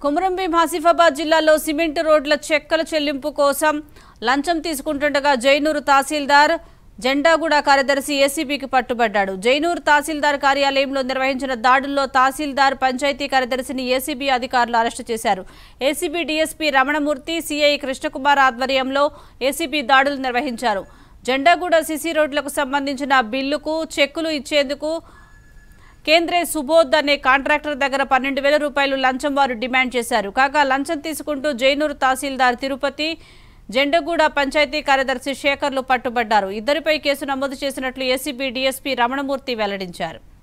కుమరంభీం ఆసిఫాబాద్ జిల్లాలో సిమెంట్ రోడ్ల చెక్కల చెల్లింపు కోసం లంచం తీసుకుంటుండగా జైనూరు తహసీల్దార్ జెండాగూడ కార్యదర్శి ఏసీబీకి పట్టుబడ్డాడు జైనూరు తహసీల్దార్ కార్యాలయంలో నిర్వహించిన దాడుల్లో తహసీల్దార్ పంచాయతీ కార్యదర్శిని ఏసీబీ అధికారులు అరెస్టు చేశారు ACB DSP Ramanamurthy CI Krishnakumar ఆధ్వర్యంలో ఏసీబీ దాడులు నిర్వహించారు జెండాగూడ సిసి రోడ్లకు సంబంధించిన బిల్లుకు చెక్కులు ఇచ్చేందుకు కేంద్రే సుబోధ్ అనే కాంట్రాక్టర్ దగ్గర పన్నెండు వేల రూపాయలు లంచం వారు డిమాండ్ చేశారు కాగా లంచం తీసుకుంటూ జైనూరు తహసీల్దార్ తిరుపతి జెండగూడ పంచాయతీ కార్యదర్శి శేఖర్లు పట్టుబడ్డారు ఇద్దరిపై కేసు నమోదు చేసినట్లు ఏసీబీ డీఎస్పీ రమణమూర్తి వెల్లడించారు